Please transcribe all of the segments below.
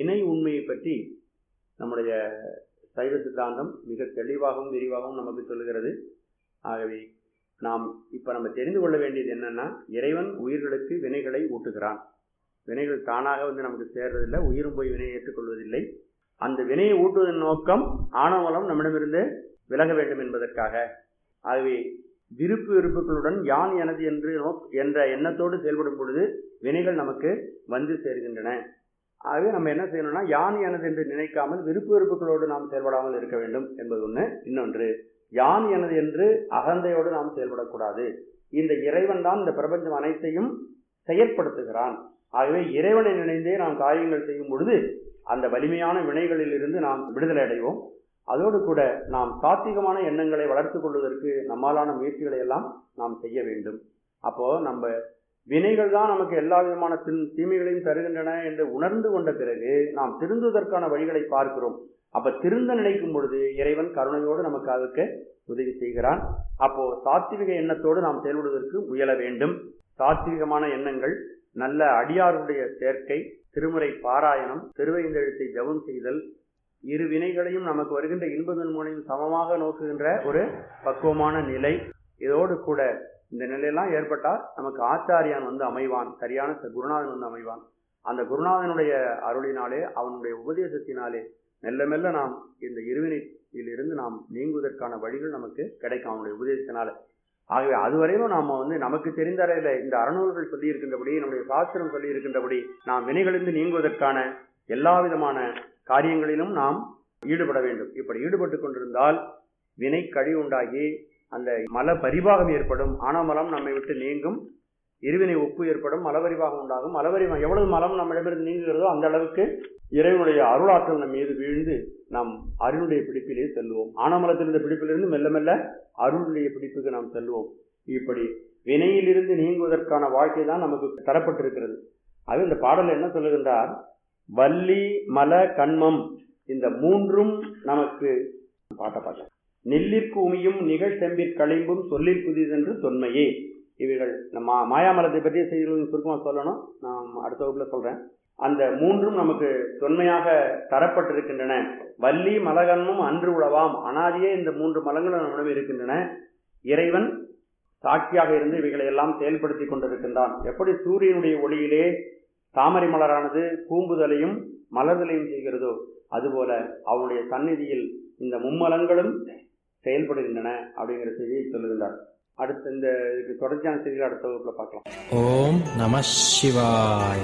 வினை உண்மையை பற்றி நம்முடைய சைவ சித்தாந்தம் மிக தெளிவாகவும் விரிவாகவும் நமக்கு சொல்லுகிறது ஆகவே நாம் இப்போ நம்ம தெரிந்து கொள்ள வேண்டியது என்னன்னா இறைவன் உயிர்களுக்கு வினைகளை ஊட்டுகிறான் வினைகள் தானாக வந்து நமக்கு சேர்றதில்லை உயிரும் போய் வினையை ஏற்றுக்கொள்வதில்லை அந்த வினையை ஊட்டுவதன் நோக்கம் ஆணவலம் நம்மிடமிருந்து விலக வேண்டும் என்பதற்காக ஆகவே விருப்பு விருப்புகளுடன் யான் எனது என்று நோக் என்ற எண்ணத்தோடு செயல்படும் பொழுது வினைகள் நமக்கு வந்து சேர்கின்றன ஆகவே நம்ம என்ன செய்யணும்னா யான் எனது என்று நினைக்காமல் விருப்பு வெறுப்புகளோடு நாம் செயல்படாமல் இருக்க வேண்டும் என்பது ஒன்று இன்னொன்று யான் எனது என்று அகந்தையோடு நாம் செயல்படக்கூடாது இந்த இறைவன் தான் இந்த பிரபஞ்சம் அனைத்தையும் செயற்படுத்துகிறான் ஆகவே இறைவனை நினைந்தே நாம் காரியங்கள் செய்யும் பொழுது அந்த வலிமையான வினைகளில் இருந்து நாம் விடுதலை அடைவோம் அதோடு கூட நாம் சாத்திகமான எண்ணங்களை வளர்த்து கொள்வதற்கு நம்மாலான முயற்சிகளை எல்லாம் நாம் செய்ய வேண்டும் அப்போ நம்ம வினைகள் தான் நமக்கு எல்லா விதமான தின் தீமைகளையும் தருகின்றன என்று உணர்ந்து கொண்ட பிறகு நாம் திருந்துவதற்கான வழிகளை பார்க்கிறோம் அப்ப திருந்த நினைக்கும் பொழுது இறைவன் கருணையோடு நமக்கு அதுக்கு உதவி செய்கிறான் அப்போ சாத்விக எண்ணத்தோடு நாம் செயல்படுவதற்கு முயல வேண்டும் சாத்விகமான எண்ணங்கள் நல்ல அடியாருடைய சேர்க்கை திருமுறை பாராயணம் திருவைந்தெழுத்தை ஜபம் செய்தல் இரு வினைகளையும் நமக்கு வருகின்ற இன்பதன் மூலையும் சமமாக நோக்குகின்ற ஒரு பக்குவமான நிலை இதோடு கூட இந்த நிலையெல்லாம் ஏற்பட்டால் நமக்கு ஆச்சாரியான் வந்து அமைவான் சரியான குருநாதன் வந்து அமைவான் அந்த குருநாதனுடைய அருளினாலே அவனுடைய உபதேசத்தினாலே மெல்ல மெல்ல நாம் இந்த இருவினையிலிருந்து நாம் நீங்குவதற்கான வழிகள் நமக்கு கிடைக்கும் அவனுடைய உபதேசத்தினால ஆகவே அதுவரையிலும் நாம வந்து நமக்கு தெரிந்த அறையில இந்த அறநூல்கள் சொல்லி இருக்கின்றபடி நம்முடைய சாஸ்திரம் சொல்லி இருக்கின்றபடி நாம் வினைகளிலிருந்து நீங்குவதற்கான எல்லா விதமான காரியங்களிலும் நாம் ஈடுபட வேண்டும் இப்படி ஈடுபட்டு கொண்டிருந்தால் வினை கழி உண்டாகி அந்த மல பரிபாகம் ஏற்படும் ஆனமலம் நம்மை விட்டு நீங்கும் இருவினை ஒப்பு ஏற்படும் மலபரிபாகம் உண்டாகும் மலபரிபாகம் எவ்வளவு மலம் நம்மிடமிருந்து நீங்குகிறதோ அந்த அளவுக்கு இறைவனுடைய அருளாற்றல் நம் மீது வீழ்ந்து நாம் அருளுடைய பிடிப்பிலே செல்வோம் ஆனமலத்திலிருந்த பிடிப்பிலிருந்து மெல்ல மெல்ல அருளுடைய பிடிப்புக்கு நாம் செல்வோம் இப்படி வினையிலிருந்து நீங்குவதற்கான வாழ்க்கை தான் நமக்கு தரப்பட்டிருக்கிறது அது இந்த பாடல் என்ன சொல்லுகின்றார் வள்ளி மல கண்மம் இந்த மூன்றும் நமக்கு பாட்ட பாட்ட நெல்லிற்கு உமியும் நிகழ் செம்பிற் களிம்பும் சொல்லிற் புதிதென்று தொன்மையே இவைகள் நம்ம மாயாமலத்தை பற்றிய செய்திகள் சுருக்கமாக சொல்லணும் நான் அடுத்த வகுப்புல சொல்றேன் அந்த மூன்றும் நமக்கு தொன்மையாக தரப்பட்டிருக்கின்றன வள்ளி மலகன்மும் அன்று உழவாம் அனாதியே இந்த மூன்று மலங்களும் நம்மிடம் இருக்கின்றன இறைவன் சாட்சியாக இருந்து இவைகளை எல்லாம் செயல்படுத்தி கொண்டிருக்கின்றான் எப்படி சூரியனுடைய ஒளியிலே தாமரை மலரானது கூம்புதலையும் மலர்தலையும் செய்கிறதோ அதுபோல அவனுடைய சந்நிதியில் இந்த மும்மலங்களும் செயல்படுகின்றன அப்படிங்கிற செய்தியை சொல்லுகின்றார் அடுத்த இந்த இதுக்கு தொடர்ச்சியான செய்திகள் அடுத்த வகுப்புல பார்க்கலாம் ஓம் நம சிவாய்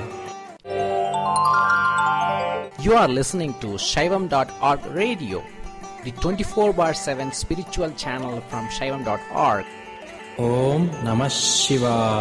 You are listening to Shaivam.org radio, the 24 bar 7 spiritual channel from Shaivam.org. ஓம் நம சிவாய்